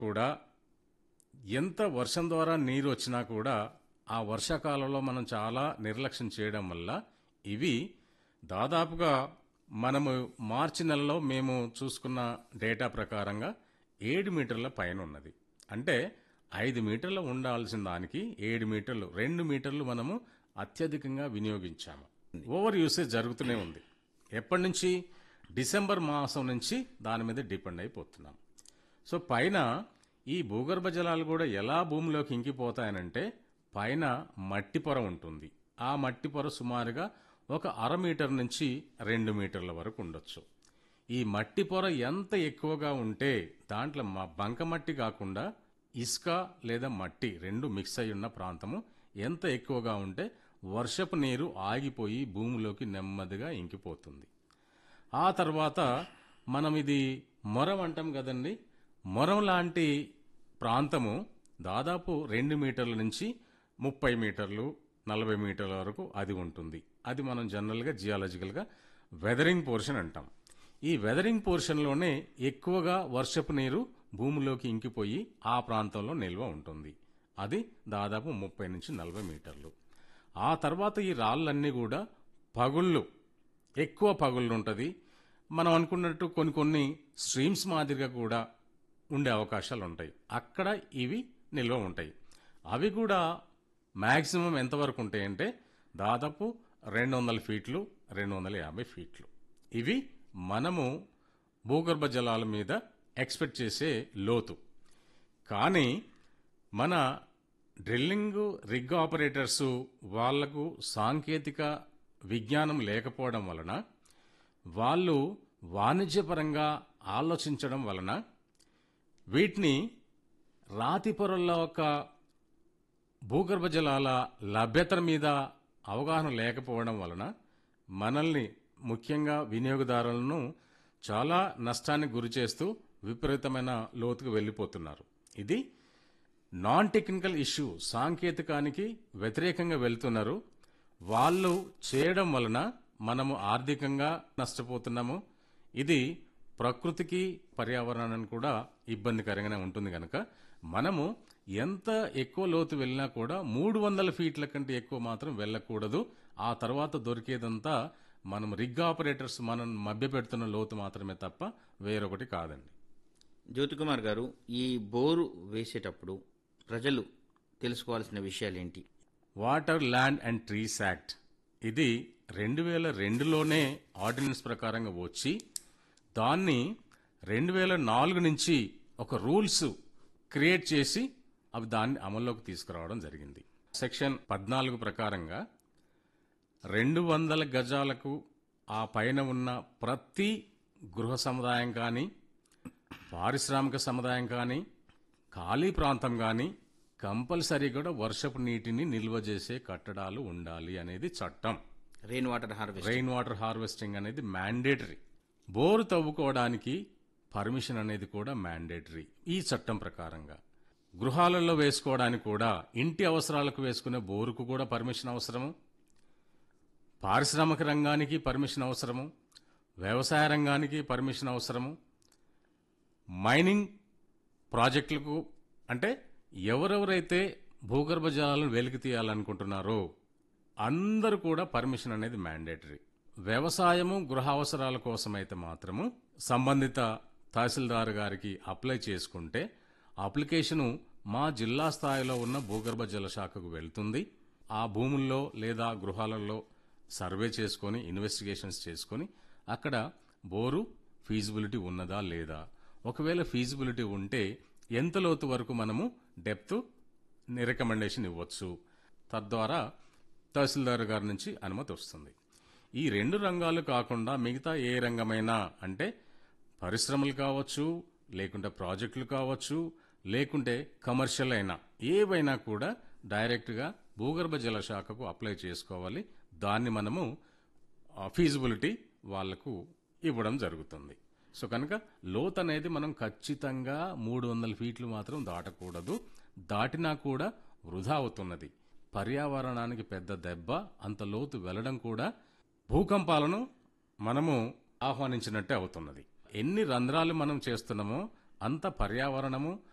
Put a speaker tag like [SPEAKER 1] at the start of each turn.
[SPEAKER 1] కూడా ఎంత వర్షం ద్వారా నీరు వచ్చినా కూడా ఆ వర్షాకాలంలో మనం చాలా నిర్లక్ష్యం చేయడం వల్ల ఇవి దాదాపుగా మనము మార్చి నెలలో మేము చూసుకున్న డేటా ప్రకారంగా ఏడు మీటర్ల పైన ఉన్నది అంటే ఐదు మీటర్లు ఉండాల్సిన దానికి ఏడు మీటర్లు రెండు మీటర్లు మనము అత్యధికంగా వినియోగించాము ఓవర్ యూసేజ్ జరుగుతూనే ఉంది ఎప్పటి నుంచి డిసెంబర్ మాసం నుంచి దాని మీద డిపెండ్ అయిపోతున్నాం సో పైన ఈ భూగర్భ జలాలు కూడా ఎలా భూమిలోకి ఇంకిపోతాయనంటే పైన మట్టి పొర ఉంటుంది ఆ మట్టి పొర సుమారుగా ఒక అర మీటర్ నుంచి రెండు మీటర్ల వరకు ఉండొచ్చు ఈ మట్టి పొర ఎంత ఎక్కువగా ఉంటే దాంట్లో మ- బంకమట్టి కాకుండా ఇసుక లేదా మట్టి రెండు మిక్స్ అయి ఉన్న ప్రాంతము ఎంత ఎక్కువగా ఉంటే వర్షపు నీరు ఆగిపోయి భూమిలోకి నెమ్మదిగా ఇంకిపోతుంది ఆ తర్వాత మనం ఇది మొరం అంటాం కదండి మొరం లాంటి ప్రాంతము దాదాపు రెండు మీటర్ల నుంచి ముప్పై మీటర్లు నలభై మీటర్ల వరకు అది ఉంటుంది అది మనం జనరల్గా జియాలజికల్గా వెదరింగ్ పోర్షన్ అంటాం ఈ వెదరింగ్ పోర్షన్లోనే ఎక్కువగా వర్షపు నీరు భూమిలోకి ఇంకిపోయి ఆ ప్రాంతంలో నిల్వ ఉంటుంది అది దాదాపు ముప్పై నుంచి నలభై మీటర్లు ఆ తర్వాత ఈ రాళ్ళన్నీ కూడా పగుళ్ళు ఎక్కువ పగుళ్ళు ఉంటుంది మనం అనుకున్నట్టు కొన్ని కొన్ని స్ట్రీమ్స్ మాదిరిగా కూడా ఉండే అవకాశాలు ఉంటాయి అక్కడ ఇవి నిల్వ ఉంటాయి అవి కూడా మ్యాక్సిమం ఎంతవరకు ఉంటాయంటే దాదాపు రెండు వందల ఫీట్లు రెండు వందల యాభై ఫీట్లు ఇవి మనము భూగర్భ జలాల మీద ఎక్స్పెక్ట్ చేసే లోతు కానీ మన డ్రిల్లింగ్ రిగ్ ఆపరేటర్స్ వాళ్లకు సాంకేతిక విజ్ఞానం లేకపోవడం వలన వాళ్ళు వాణిజ్యపరంగా ఆలోచించడం వలన వీటిని రాతి పొరల్లో ఒక భూగర్భ జలాల లభ్యత మీద అవగాహన లేకపోవడం వలన మనల్ని ముఖ్యంగా వినియోగదారులను చాలా నష్టానికి గురి చేస్తూ విపరీతమైన లోతుకు వెళ్ళిపోతున్నారు ఇది నాన్ టెక్నికల్ ఇష్యూ సాంకేతికానికి వ్యతిరేకంగా వెళ్తున్నారు వాళ్ళు చేయడం వలన మనము ఆర్థికంగా నష్టపోతున్నాము ఇది ప్రకృతికి పర్యావరణానికి కూడా ఇబ్బందికరంగానే ఉంటుంది కనుక మనము ఎంత ఎక్కువ లోతు వెళ్ళినా కూడా మూడు వందల ఫీట్ల కంటే ఎక్కువ మాత్రం వెళ్ళకూడదు ఆ తర్వాత దొరికేదంతా మనం రిగ్ ఆపరేటర్స్ మనం మభ్యపెడుతున్న లోతు మాత్రమే తప్ప వేరొకటి కాదండి
[SPEAKER 2] జ్యోతికుమార్ గారు ఈ బోరు వేసేటప్పుడు ప్రజలు తెలుసుకోవాల్సిన విషయాలేంటి
[SPEAKER 1] water land and trees act ఇది రెండు వేల రెండులోనే ఆర్డినెన్స్ ప్రకారంగా వచ్చి దాన్ని రెండు వేల నాలుగు నుంచి ఒక రూల్స్ క్రియేట్ చేసి అవి దాన్ని అమల్లోకి తీసుకురావడం జరిగింది సెక్షన్ పద్నాలుగు ప్రకారంగా రెండు వందల గజాలకు ఆ పైన ఉన్న ప్రతి గృహ సముదాయం కానీ పారిశ్రామిక సముదాయం కానీ ఖాళీ ప్రాంతం కానీ కంపల్సరీ కూడా వర్షపు నీటిని నిల్వ చేసే కట్టడాలు ఉండాలి అనేది చట్టం
[SPEAKER 2] rain water harvest
[SPEAKER 1] rain water harvesting అనేది మ్యాండేటరీ బోరు తవ్వుకోవడానికి పర్మిషన్ అనేది కూడా మ్యాండేటరీ ఈ చట్టం ప్రకారంగా గృహాలలో వేసుకోవడానికి కూడా ఇంటి అవసరాలకు వేసుకునే బోరుకు కూడా పర్మిషన్ అవసరము పారిశ్రామిక రంగానికి పర్మిషన్ అవసరము వ్యవసాయ రంగానికి పర్మిషన్ అవసరము మైనింగ్ ప్రాజెక్టులకు అంటే ఎవరెవరైతే భూగర్భ జలాలను వెలికి తీయాలనుకుంటున్నారో అందరూ కూడా పర్మిషన్ అనేది మ్యాండేటరీ వ్యవసాయము గృహ అవసరాల కోసమైతే మాత్రము సంబంధిత తహసీల్దార్ గారికి అప్లై చేసుకుంటే అప్లికేషను మా జిల్లా స్థాయిలో ఉన్న భూగర్భ జల శాఖకు వెళ్తుంది ఆ భూముల్లో లేదా గృహాలలో సర్వే చేసుకొని ఇన్వెస్టిగేషన్స్ చేసుకొని అక్కడ బోరు ఫీజిబిలిటీ ఉన్నదా లేదా ఒకవేళ ఫీజిబిలిటీ ఉంటే ఎంత లోతు వరకు మనము డెప్త్ రికమెండేషన్ ఇవ్వచ్చు తద్వారా తహసీల్దార్ గారి నుంచి అనుమతి వస్తుంది ఈ రెండు రంగాలు కాకుండా మిగతా ఏ రంగమైనా అంటే పరిశ్రమలు కావచ్చు లేకుంటే ప్రాజెక్టులు కావచ్చు లేకుంటే కమర్షియల్ అయినా ఏవైనా కూడా డైరెక్ట్గా భూగర్భ జల శాఖకు అప్లై చేసుకోవాలి దాన్ని మనము ఫీజిబిలిటీ వాళ్లకు ఇవ్వడం జరుగుతుంది సో కనుక లోత్ అనేది మనం ఖచ్చితంగా మూడు వందల ఫీట్లు మాత్రం దాటకూడదు దాటినా కూడా వృధా అవుతున్నది పర్యావరణానికి పెద్ద దెబ్బ అంత లోతు వెళ్ళడం కూడా భూకంపాలను మనము ఆహ్వానించినట్టే అవుతున్నది ఎన్ని రంధ్రాలు మనం చేస్తున్నామో అంత పర్యావరణము